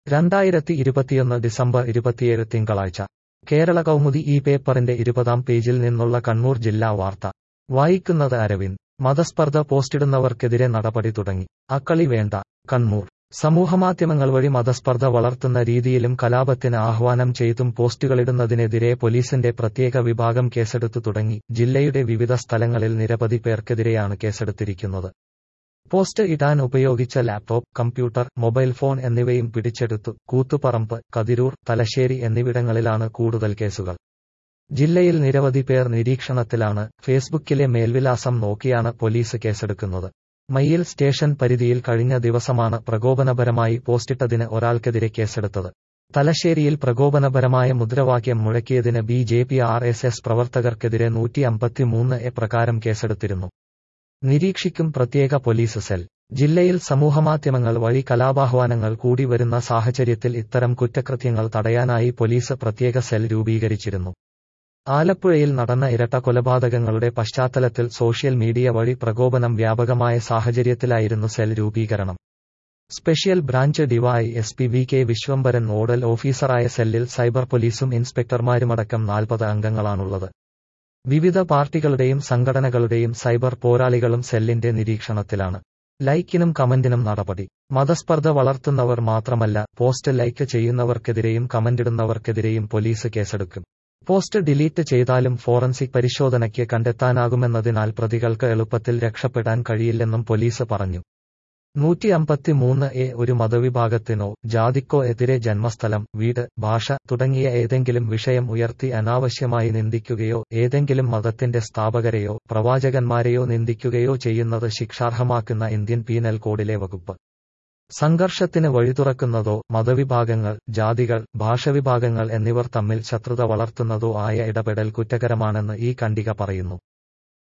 രണ്ടായിരത്തി ഇരുപത്തിയൊന്ന് ഡിസംബർ ഇരുപത്തിയേഴ് തിങ്കളാഴ്ച കേരള കൗമുദി ഈ പേപ്പറിന്റെ ഇരുപതാം പേജിൽ നിന്നുള്ള കണ്ണൂർ ജില്ലാ വാർത്ത വായിക്കുന്നത് അരവിന്ദ് മതസ്പർദ്ധ പോസ്റ്റിടുന്നവർക്കെതിരെ നടപടി തുടങ്ങി അക്കളി വേണ്ട കണ്ണൂർ സമൂഹമാധ്യമങ്ങൾ വഴി മതസ്പർദ്ധ വളർത്തുന്ന രീതിയിലും കലാപത്തിന് ആഹ്വാനം ചെയ്തും പോസ്റ്റുകളിടുന്നതിനെതിരെ പോലീസിന്റെ പ്രത്യേക വിഭാഗം കേസെടുത്തു തുടങ്ങി ജില്ലയുടെ വിവിധ സ്ഥലങ്ങളിൽ നിരവധി പേർക്കെതിരെയാണ് കേസെടുത്തിരിക്കുന്നത് പോസ്റ്റ് ഇടാൻ ഉപയോഗിച്ച ലാപ്ടോപ്പ് കമ്പ്യൂട്ടർ മൊബൈൽ ഫോൺ എന്നിവയും പിടിച്ചെടുത്തു കൂത്തുപറമ്പ് കതിരൂർ തലശ്ശേരി എന്നിവിടങ്ങളിലാണ് കൂടുതൽ കേസുകൾ ജില്ലയിൽ നിരവധി പേർ നിരീക്ഷണത്തിലാണ് ഫേസ്ബുക്കിലെ മേൽവിലാസം നോക്കിയാണ് പോലീസ് കേസെടുക്കുന്നത് മയ്യിൽ സ്റ്റേഷൻ പരിധിയിൽ കഴിഞ്ഞ ദിവസമാണ് പ്രകോപനപരമായി പോസ്റ്റിട്ടതിന് ഒരാൾക്കെതിരെ കേസെടുത്തത് തലശ്ശേരിയിൽ പ്രകോപനപരമായ മുദ്രാവാക്യം മുഴക്കിയതിന് B J P R S S പ്രവർത്തകർക്കെതിരെ നൂറ്റി അമ്പത്തിമൂന്ന് എ പ്രകാരം കേസെടുത്തിരുന്നു നിരീക്ഷിക്കും പ്രത്യേക പോലീസ് സെൽ ജില്ലയിൽ സമൂഹമാധ്യമങ്ങൾ വഴി കലാപാഹ്വാനങ്ങൾ കൂടി വരുന്ന സാഹചര്യത്തിൽ ഇത്തരം കുറ്റകൃത്യങ്ങൾ തടയാനായി പോലീസ് പ്രത്യേക സെൽ രൂപീകരിച്ചിരുന്നു ആലപ്പുഴയിൽ നടന്ന ഇരട്ട കൊലപാതകങ്ങളുടെ പശ്ചാത്തലത്തിൽ സോഷ്യൽ മീഡിയ വഴി പ്രകോപനം വ്യാപകമായ സാഹചര്യത്തിലായിരുന്നു സെൽ രൂപീകരണം special branch D Y S P V K Vishwambharan nodal ഓഫീസറായ സെല്ലിൽ സൈബർ പോലീസും ഇൻസ്പെക്ടർമാരുമടക്കം നാൽപ്പത് അംഗങ്ങളാണുള്ളത് വിവിധ പാർട്ടികളുടെയും സംഘടനകളുടെയും സൈബർ പോരാളികളും സെല്ലിന്റെ നിരീക്ഷണത്തിലാണ് ലൈക്കിനും കമന്റിനും നടപടി മതസ്പർദ്ധ വളർത്തുന്നവർ മാത്രമല്ല പോസ്റ്റ് ലൈക്ക് ചെയ്യുന്നവർക്കെതിരെയും കമന്റിടുന്നവർക്കെതിരെയും പോലീസ് കേസെടുക്കും പോസ്റ്റ് ഡിലീറ്റ് ചെയ്താലും ഫോറൻസിക് പരിശോധനയ്ക്ക് കണ്ടെത്താനാകുമെന്നതിനാൽ പ്രതികൾക്ക് എളുപ്പത്തിൽ രക്ഷപ്പെടാൻ കഴിയില്ലെന്നും പോലീസ് പറഞ്ഞു നൂറ്റി അമ്പത്തിമൂന്ന് എ ഒരു മതവിഭാഗത്തിനോ ജാതിക്കോ എതിരെ ജന്മസ്ഥലം വീട് ഭാഷ തുടങ്ങിയ ഏതെങ്കിലും വിഷയം ഉയർത്തി അനാവശ്യമായി നിന്ദിക്കുകയോ ഏതെങ്കിലും മതത്തിന്റെ സ്ഥാപകരെയോ പ്രവാചകന്മാരെയോ നിന്ദിക്കുകയോ ചെയ്യുന്നത് ശിക്ഷാർഹമാക്കുന്ന ഇന്ത്യൻ പീനൽ കോഡിലെ വകുപ്പ് സംഘർഷത്തിന് വഴിതുറക്കുന്നതോ മതവിഭാഗങ്ങൾ ജാതികൾ ഭാഷവിഭാഗങ്ങൾ എന്നിവർ തമ്മിൽ ശത്രുത വളർത്തുന്നതോ ആയ ഇടപെടൽ കുറ്റകരമാണെന്ന് ഈ ഖണ്ഡിക പറയുന്നു